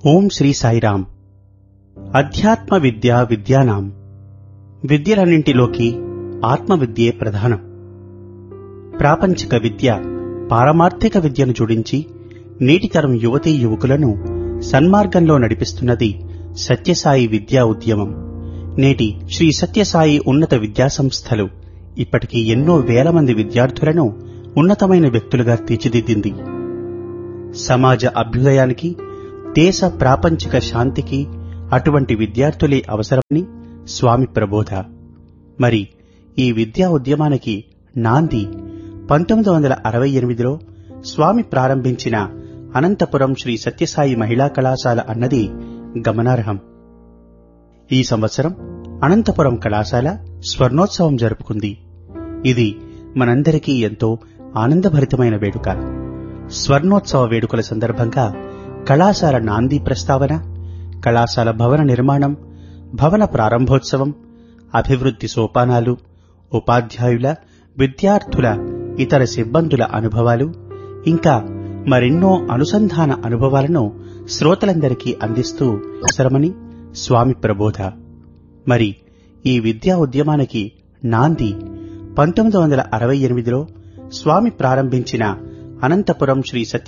ఓం శ్రీ సాయిరాం అధ్యాత్మ విద్య విద్యానాం విద్యలన్నింటిలోకి ఆత్మ విద్యే ప్రధానం ప్రాపంచిక విద్య పారమార్థిక విద్యను జోడించి నేటితరం యువతీ యువకులను సన్మార్గంలో నడిపిస్తున్నది సత్యసాయి విద్యా ఉద్యమం నేటి శ్రీ సత్యసాయి ఉన్నత విద్యా సంస్థలు ఇప్పటికీ ఎన్నో వేల మంది విద్యార్థులను ఉన్నతమైన వ్యక్తులుగా తీర్చిదిద్దింది సమాజ అభ్యుదయానికి దేశ ప్రాపంచిక శాంతికి అటువంటి విద్యార్థులే అవసరమని స్వామి ప్రబోధ మరి ఈ విద్యా ఉద్యమానికి నాంది పంతొమ్మిది వందల అరవై ఎనిమిదిలో స్వామి ప్రారంభించిన అనంతపురం శ్రీ సత్యసాయి మహిళా కళాశాల అన్నది గమనార్హం ఈ సంవత్సరం అనంతపురం కళాశాల స్వర్ణోత్సవం జరుపుకుంది ఇది మనందరికీ ఎంతో ఆనందభరితమైన వేడుక స్వర్ణోత్సవ వేడుకల సందర్భంగా కళాశాల నాంది ప్రస్తావన కళాశాల భవన నిర్మాణం భవన ప్రారంభోత్సవం అభివృద్ధి సోపానాలు ఉపాధ్యాయుల విద్యార్థుల ఇతర సిబ్బందుల అనుభవాలు ఇంకా మరెన్నో అనుసంధాన అనుభవాలను శ్రోతలందరికీ అందిస్తూ అవసరమని స్వామి ప్రబోధ మరి ఈ విద్యా ఉద్యమానికి నాంది పంతొమ్మిది వందల అరవై ఎనిమిదిలో స్వామి ప్రారంభించిన అనంతపురం శ్రీ సత్య